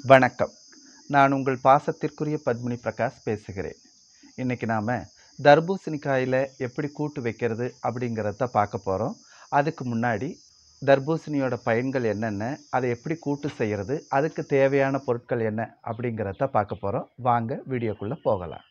வணக்கம் நான் உங்கள் பாசத்திற்குரிய பத்மினி பிரகாஷ் பேசுகிறேன் இன்றைக்கி நாம் தர்பூசணிக்காயில் எப்படி கூட்டு வைக்கிறது அப்படிங்கிறத பார்க்க போகிறோம் அதுக்கு முன்னாடி தர்பூசணியோட பயன்கள் என்னென்ன அதை எப்படி கூட்டு செய்கிறது அதுக்கு தேவையான பொருட்கள் என்ன அப்படிங்கிறத பார்க்க போகிறோம் வாங்க வீடியோக்குள்ளே போகலாம்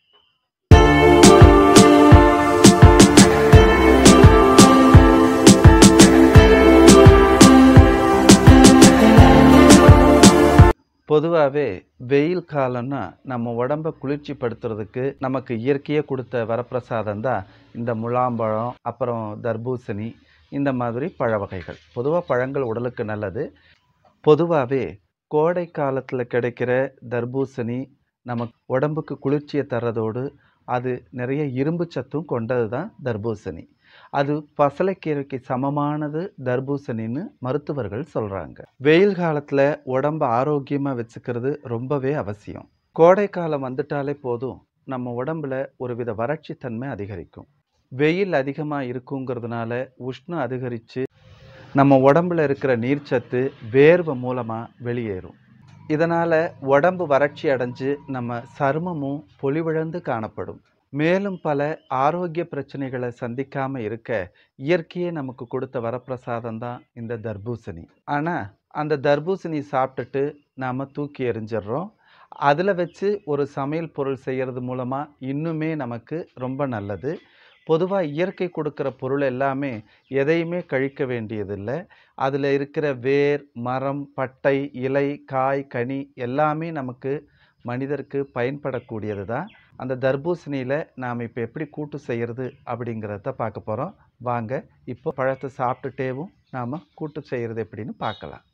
பொதுவாகவே வெயில் காலம்னா நம்ம உடம்பை குளிர்ச்சிப்படுத்துறதுக்கு நமக்கு இயற்கையாக கொடுத்த வரப்பிரசாதம் தான் இந்த முலாம்பழம் அப்புறம் தர்பூசணி இந்த மாதிரி பழ வகைகள் பொதுவாக பழங்கள் உடலுக்கு நல்லது பொதுவாகவே கோடை காலத்தில் கிடைக்கிற தர்பூசணி நமக்கு உடம்புக்கு குளிர்ச்சியை தர்றதோடு அது நிறைய இரும்பு சத்தும் கொண்டது தான் தர்பூசணி அது பசலைக்கீரைக்கு சமமானது தர்பூசணின்னு மருத்துவர்கள் சொல்கிறாங்க வெயில் காலத்தில் உடம்ப ஆரோக்கியமாக வச்சுக்கிறது ரொம்பவே அவசியம் கோடை காலம் வந்துட்டாலே போதும் நம்ம உடம்புல ஒரு வித வறட்சி தன்மை அதிகரிக்கும் வெயில் அதிகமாக இருக்குங்கிறதுனால உஷ்ணம் அதிகரித்து நம்ம உடம்புல இருக்கிற நீர்ச்சத்து வேர்வை மூலமாக வெளியேறும் இதனால் உடம்பு வறட்சி அடைஞ்சு நம்ம சருமமும் பொலிவிழந்து காணப்படும் மேலும் பல ஆரோக்கிய பிரச்சனைகளை சந்திக்காமல் இருக்க இயற்கையே நமக்கு கொடுத்த வரப்பிரசாதம் தான் இந்த தர்பூசணி ஆனால் அந்த தர்பூசணி சாப்பிட்டுட்டு நாம் தூக்கி எறிஞ்சிடுறோம் அதில் வச்சு ஒரு சமையல் பொருள் செய்கிறது மூலமாக இன்னுமே நமக்கு ரொம்ப நல்லது பொதுவாக இயற்கை கொடுக்குற பொருள் எல்லாமே எதையுமே கழிக்க வேண்டியதில்லை அதில் இருக்கிற வேர் மரம் பட்டை இலை காய் கனி எல்லாமே நமக்கு மனிதருக்கு பயன்படக்கூடியது தான் அந்த தர்பூசணியில் நாம் இப்போ எப்படி கூட்டு செய்கிறது அப்படிங்கிறத பார்க்க போகிறோம் வாங்க இப்போ பழத்தை சாப்பிட்டுட்டேவும் நாம் கூட்டு செய்கிறது எப்படின்னு பார்க்கலாம்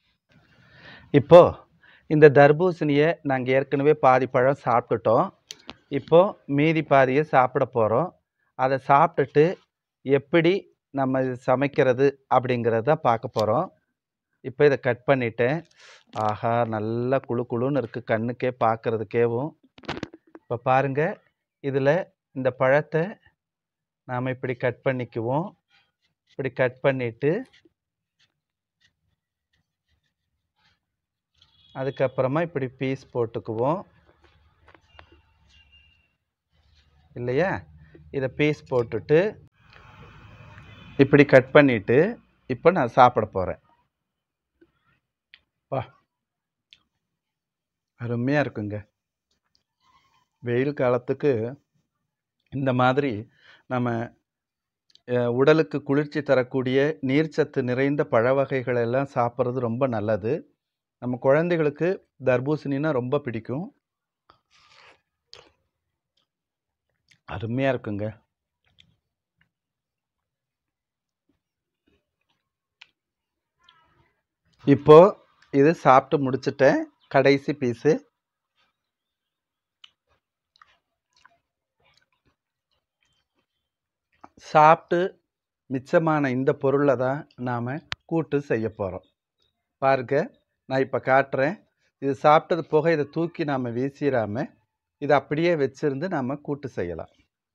இப்போது இந்த தர்பூசணியை நாங்கள் ஏற்கனவே பாதி பழம் சாப்பிட்டுட்டோம் இப்போது மீதி பாதியை சாப்பிட போகிறோம் அதை சாப்பிட்டுட்டு எப்படி நம்ம இது சமைக்கிறது அப்படிங்கிறத பார்க்க போகிறோம் இப்போ இதை கட் பண்ணிட்டேன் ஆஹா நல்லா குழு குழுன்னு இருக்குது கண்ணுக்கே பார்க்குறதுக்கேவும் இப்போ பாருங்கள் இதில் இந்த பழத்தை நாம் இப்படி கட் பண்ணிக்குவோம் இப்படி கட் பண்ணிவிட்டு அதுக்கப்புறமா இப்படி பீஸ் போட்டுக்குவோம் இல்லையா இதை பீஸ் போட்டுட்டு இப்படி கட் பண்ணிவிட்டு இப்போ நான் சாப்பிட போகிறேன் வா அருமையாக இருக்குங்க வெயில் காலத்துக்கு இந்த மாதிரி நம்ம அஹ், உடலுக்கு குளிர்ச்சி தரக்கூடிய நீர்ச்சத்து நிறைந்த பழ வகைகள் எல்லாம் சாப்பிட்றது ரொம்ப நல்லது நம்ம குழந்தைகளுக்கு தர்பூசணினா ரொம்ப பிடிக்கும் அருமையாக இருக்குங்க இப்போ இது சாப்பிட்டு முடிச்சிட்டேன் கடைசி பீஸு சாப்பிட்டு மிச்சமான இந்த பொருளை தான் நாம் கூட்டு செய்ய போகிறோம் பாருங்க நான் இப்போ காட்டுறேன் இது சாப்பிட்டது போக இதை தூக்கி நாம் வீசிடாம இதை அப்படியே வச்சிருந்து நாம் கூட்டு செய்யலாம்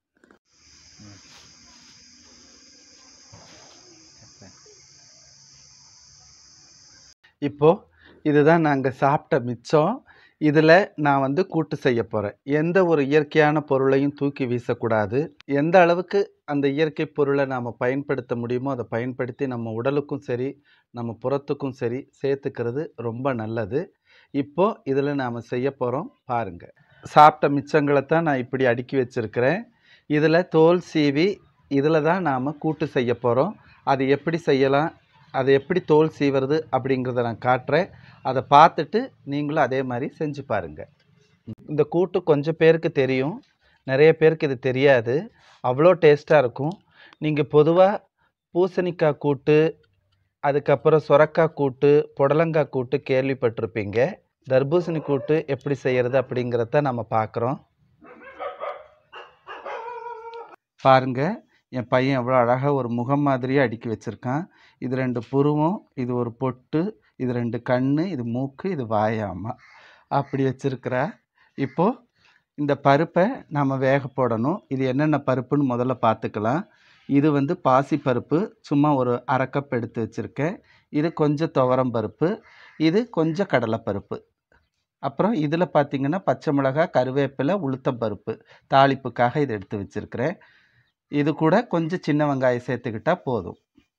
இப்போ இதுதான் நாங்கள் சாப்பிட்ட மிச்சம் இதில் நான் வந்து கூட்டு செய்ய போகிறேன் எந்த ஒரு இயற்கையான பொருளையும் தூக்கி வீசக்கூடாது எந்த அளவுக்கு அந்த இயற்கை பொருளை நாம் பயன்படுத்த முடியுமோ அதை பயன்படுத்தி நம்ம உடலுக்கும் சரி நம்ம புறத்துக்கும் சரி சேர்த்துக்கிறது ரொம்ப நல்லது இப்போ இதில் நாம் செய்ய போகிறோம் பாருங்கள் சாப்பிட்ட மிச்சங்களை தான் நான் இப்படி அடுக்கி வச்சுருக்கிறேன் இதில் தோல் சீவி இதில் தான் நாம் கூட்டு செய்ய போகிறோம் அது எப்படி செய்யலாம் அதை எப்படி தோல் சீவுறது அப்படிங்கிறத நான் காட்டுறேன் அதை பார்த்துட்டு நீங்களும் அதே மாதிரி செஞ்சு பாருங்கள் இந்த கூட்டு கொஞ்சம் பேருக்கு தெரியும் நிறைய பேருக்கு இது தெரியாது அவ்வளோ டேஸ்ட்டாக இருக்கும் நீங்கள் பொதுவாக பூசணிக்காய் கூட்டு அதுக்கப்புறம் சுரக்காய் கூட்டு புடலங்காய் கூட்டு கேள்விப்பட்டிருப்பீங்க தர்பூசணி கூட்டு எப்படி செய்கிறது அப்படிங்கிறத நம்ம பார்க்குறோம் பாருங்க என் பையன் எவ்வளோ அழகாக ஒரு முகம் மாதிரியே அடுக்கி வச்சுருக்கான் இது ரெண்டு புருவம் இது ஒரு பொட்டு இது ரெண்டு கண் இது மூக்கு இது வாயாமா அப்படி வச்சுருக்கிறா இப்போது இந்த பருப்பை நம்ம வேக போடணும் இது என்னென்ன பருப்புன்னு முதல்ல பார்த்துக்கலாம் இது வந்து பாசி பருப்பு சும்மா ஒரு அரை கப் எடுத்து வச்சுருக்கேன் இது கொஞ்சம் துவரம் பருப்பு இது கொஞ்சம் கடலைப்பருப்பு அப்புறம் இதில் பார்த்தீங்கன்னா பச்சை மிளகாய் கருவேப்பிலை உளுத்தம்பருப்பு தாளிப்புக்காக இதை எடுத்து வச்சுருக்கிறேன் இது கூட கொஞ்சம் சின்ன வெங்காயம் சேர்த்துக்கிட்டா போதும்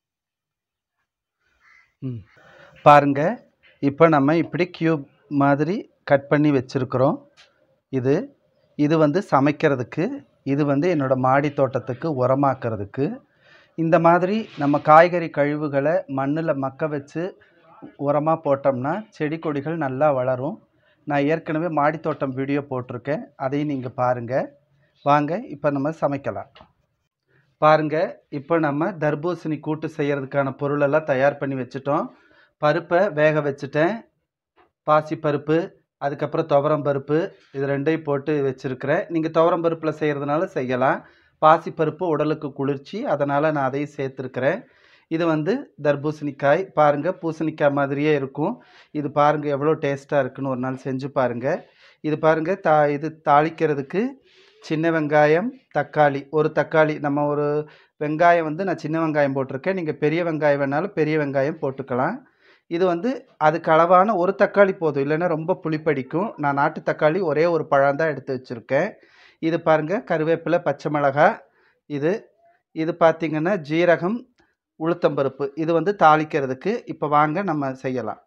ம் பாருங்க இப்போ நம்ம இப்படி க்யூப் மாதிரி கட் பண்ணி வச்சுருக்குறோம் இது இது வந்து சமைக்கிறதுக்கு இது வந்து என்னோடய மாடி தோட்டத்துக்கு உரமாக்குறதுக்கு இந்த மாதிரி நம்ம காய்கறி கழிவுகளை மண்ணில் மக்க வச்சு உரமாக போட்டோம்னா செடி கொடிகள் நல்லா வளரும் நான் ஏற்கனவே மாடி தோட்டம் வீடியோ போட்டிருக்கேன் அதையும் நீங்கள் பாருங்கள் வாங்க இப்போ நம்ம சமைக்கலாம் பாருங்க இப்போ நம்ம தர்பூசணி கூட்டு செய்கிறதுக்கான பொருளெல்லாம் தயார் பண்ணி வச்சுட்டோம் பருப்பை வேக வச்சுட்டேன் பாசி பருப்பு அதுக்கப்புறம் துவரம் பருப்பு இது ரெண்டையும் போட்டு வச்சுருக்கிறேன் நீங்கள் துவரம் பருப்பில் செய்கிறதுனால செய்யலாம் பாசி பருப்பு உடலுக்கு குளிர்ச்சி அதனால் நான் அதையும் சேர்த்துருக்கிறேன் இது வந்து தர்பூசணிக்காய் பாருங்கள் பூசணிக்காய் மாதிரியே இருக்கும் இது பாருங்கள் எவ்வளோ டேஸ்ட்டாக இருக்குன்னு ஒரு நாள் செஞ்சு பாருங்கள் இது பாருங்கள் தா இது தாளிக்கிறதுக்கு சின்ன வெங்காயம் தக்காளி ஒரு தக்காளி நம்ம ஒரு வெங்காயம் வந்து நான் சின்ன வெங்காயம் போட்டிருக்கேன் நீங்கள் பெரிய வெங்காயம் வேணாலும் பெரிய வெங்காயம் போட்டுக்கலாம் இது வந்து அதுக்கு அளவான ஒரு தக்காளி போதும் இல்லைன்னா ரொம்ப புளிப்படிக்கும் நான் நாட்டு தக்காளி ஒரே ஒரு பழம் தான் எடுத்து வச்சுருக்கேன் இது பாருங்கள் கருவேப்பிலை பச்சை மிளகாய் இது இது பார்த்திங்கன்னா ஜீரகம் உளுத்தம்பருப்பு இது வந்து தாளிக்கிறதுக்கு இப்போ வாங்க நம்ம செய்யலாம்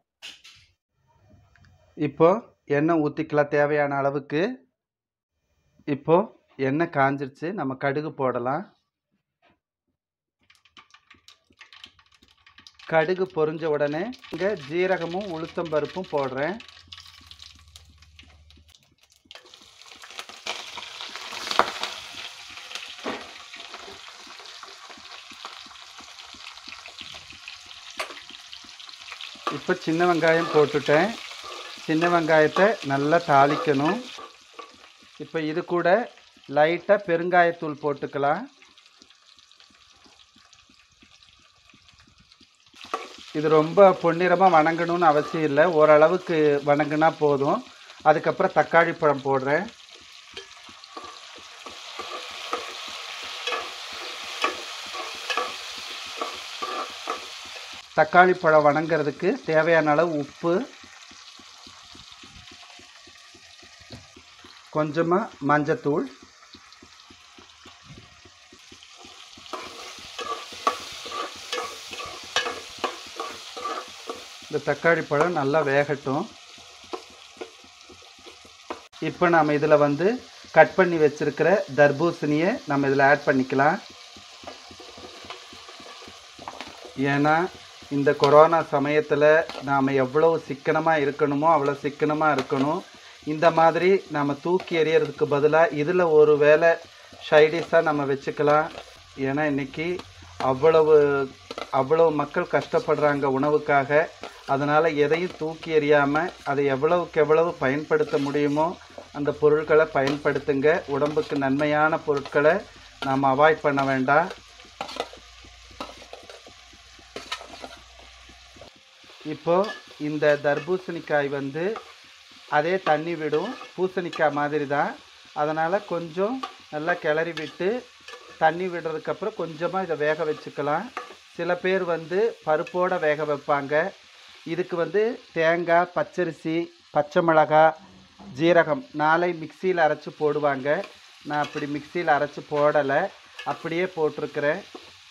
இப்போ எண்ணெய் ஊற்றிக்கலாம் தேவையான அளவுக்கு இப்போ எண்ணெய் காஞ்சிருச்சு நம்ம கடுகு போடலாம் கடுகு பொரிஞ்ச உடனே இங்கே ஜீரகமும் உளுத்தம் பருப்பும் போடுறேன் இப்போ சின்ன வெங்காயம் போட்டுட்டேன் சின்ன வெங்காயத்தை நல்லா தாளிக்கணும் இப்போ இது கூட லைட்டாக பெருங்காயத்தூள் போட்டுக்கலாம் இது ரொம்ப பொன்னிறமாக வணங்கணும்னு அவசியம் இல்லை ஓரளவுக்கு வணங்கினா போதும் அதுக்கப்புறம் தக்காளி பழம் போடுறேன் தக்காளி பழம் வணங்குறதுக்கு தேவையான அளவு உப்பு கொஞ்சமாக மஞ்சத்தூள் இந்த தக்காளி பழம் நல்லா வேகட்டும் இப்போ நாம் இதில் வந்து கட் பண்ணி வச்சுருக்கிற தர்பூசணியை நம்ம இதில் ஆட் பண்ணிக்கலாம் ஏன்னா இந்த கொரோனா சமயத்தில் நாம் எவ்வளோ சிக்கனமாக இருக்கணுமோ அவ்வளோ சிக்கனமாக இருக்கணும் இந்த மாதிரி நம்ம தூக்கி எறியறதுக்கு பதிலாக இதில் ஒரு வேளை ஷைடிஷாக நம்ம வச்சுக்கலாம் ஏன்னா இன்றைக்கி அவ்வளவு அவ்வளவு மக்கள் கஷ்டப்படுறாங்க உணவுக்காக அதனால் எதையும் தூக்கி எறியாமல் அதை எவ்வளவுக்கு எவ்வளவு பயன்படுத்த முடியுமோ அந்த பொருட்களை பயன்படுத்துங்க உடம்புக்கு நன்மையான பொருட்களை நாம் அவாய்ட் பண்ண வேண்டாம் இப்போ இந்த தர்பூசணிக்காய் வந்து அதே தண்ணி விடும் பூசணிக்காய் மாதிரி தான் அதனால் கொஞ்சம் நல்லா கிளறி விட்டு தண்ணி விடுறதுக்கப்புறம் கொஞ்சமாக இதை வேக வச்சுக்கலாம் சில பேர் வந்து பருப்போடு வேக வைப்பாங்க இதுக்கு வந்து தேங்காய் பச்சரிசி பச்சை மிளகாய் ஜீரகம் நாளை மிக்சியில் அரைச்சி போடுவாங்க நான் அப்படி மிக்சியில் அரைச்சி போடலை அப்படியே போட்டிருக்கிறேன்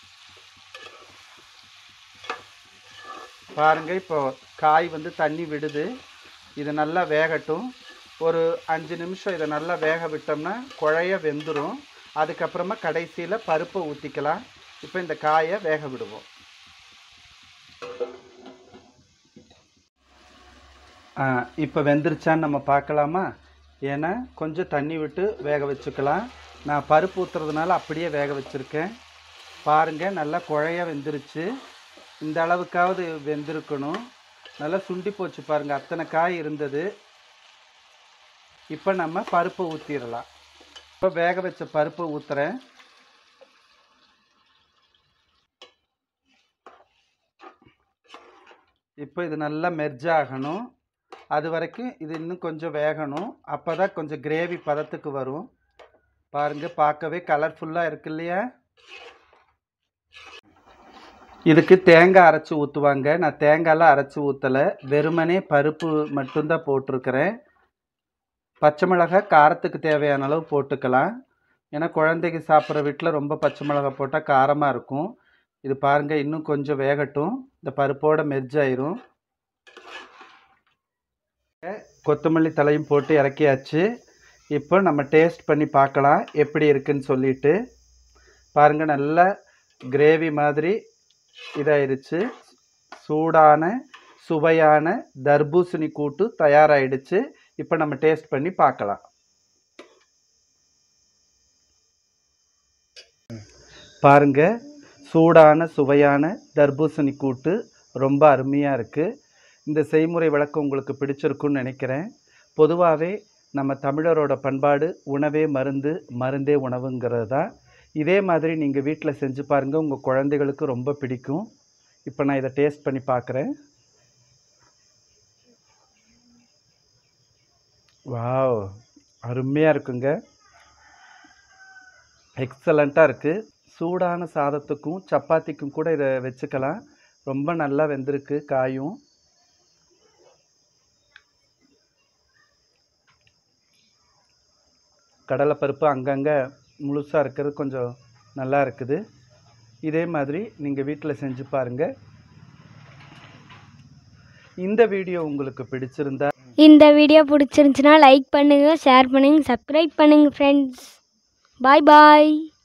பாருங்க இப்போ காய் வந்து தண்ணி விடுது இது நல்லா வேகட்டும் ஒரு அஞ்சு நிமிஷம் இதை நல்லா வேக விட்டோம்னா குழைய வெந்துடும் அதுக்கப்புறமா கடைசியில் பருப்பை ஊற்றிக்கலாம் இப்போ இந்த காயை வேக விடுவோம் இப்போ வெந்துருச்சான்னு நம்ம பார்க்கலாமா ஏன்னா கொஞ்சம் தண்ணி விட்டு வேக வச்சுக்கலாம் நான் பருப்பு ஊற்றுறதுனால அப்படியே வேக வச்சுருக்கேன் பாருங்கள் நல்லா குழைய வெந்துருச்சு இந்த அளவுக்காவது வெந்திருக்கணும் நல்லா சுண்டி போச்சு பாருங்கள் அத்தனை காய் இருந்தது இப்போ நம்ம பருப்பை ஊற்றிடலாம் இப்போ வேக வச்ச பருப்பை ஊற்றுறேன் இப்போ இது நல்லா மெர்ஜ் ஆகணும் அது வரைக்கும் இது இன்னும் கொஞ்சம் வேகணும் அப்போ தான் கொஞ்சம் கிரேவி பதத்துக்கு வரும் பாருங்கள் பார்க்கவே கலர்ஃபுல்லாக இருக்கு இல்லையா இதுக்கு தேங்காய் அரைச்சி ஊற்றுவாங்க நான் தேங்காயெலாம் அரைச்சி ஊற்றலை வெறுமனே பருப்பு மட்டும்தான் போட்டிருக்கிறேன் பச்சை மிளகாய் காரத்துக்கு தேவையான அளவு போட்டுக்கலாம் ஏன்னா குழந்தைக்கு சாப்பிட்ற வீட்டில் ரொம்ப பச்சை மிளகாய் போட்டால் காரமாக இருக்கும் இது பாருங்கள் இன்னும் கொஞ்சம் வேகட்டும் இந்த பருப்போட மெர்ஜ் ஆயிரும் கொத்தமல்லி தலையும் போட்டு இறக்கியாச்சு இப்போ நம்ம டேஸ்ட் பண்ணி பார்க்கலாம் எப்படி இருக்குன்னு சொல்லிட்டு பாருங்கள் நல்லா கிரேவி மாதிரி இதாயிருச்சு சூடான சுவையான தர்பூசணி கூட்டு தயாராகிடுச்சு இப்போ நம்ம டேஸ்ட் பண்ணி பார்க்கலாம் பாருங்க சூடான சுவையான தர்பூசணி கூட்டு ரொம்ப அருமையாக இருக்குது இந்த செய்முறை விளக்கம் உங்களுக்கு பிடிச்சிருக்குன்னு நினைக்கிறேன் பொதுவாகவே நம்ம தமிழரோட பண்பாடு உணவே மருந்து மருந்தே உணவுங்கிறது தான் இதே மாதிரி நீங்கள் வீட்டில் செஞ்சு பாருங்கள் உங்கள் குழந்தைகளுக்கு ரொம்ப பிடிக்கும் இப்போ நான் இதை டேஸ்ட் பண்ணி பார்க்குறேன் வாவ் அருமையாக இருக்குங்க எக்ஸலண்ட்டாக இருக்குது சூடான சாதத்துக்கும் சப்பாத்திக்கும் கூட இதை வச்சுக்கலாம் ரொம்ப நல்லா வெந்திருக்கு காயும் கடலைப்பருப்பு அங்கங்கே முழுசாக இருக்கிறது கொஞ்சம் நல்லா இருக்குது இதே மாதிரி நீங்கள் வீட்டில் செஞ்சு பாருங்கள் இந்த வீடியோ உங்களுக்கு பிடிச்சிருந்தா இந்த வீடியோ பிடிச்சிருந்துச்சுன்னா லைக் பண்ணுங்கள் ஷேர் பண்ணுங்கள் சப்ஸ்கிரைப் பண்ணுங்கள் ஃப்ரெண்ட்ஸ் பாய் பாய்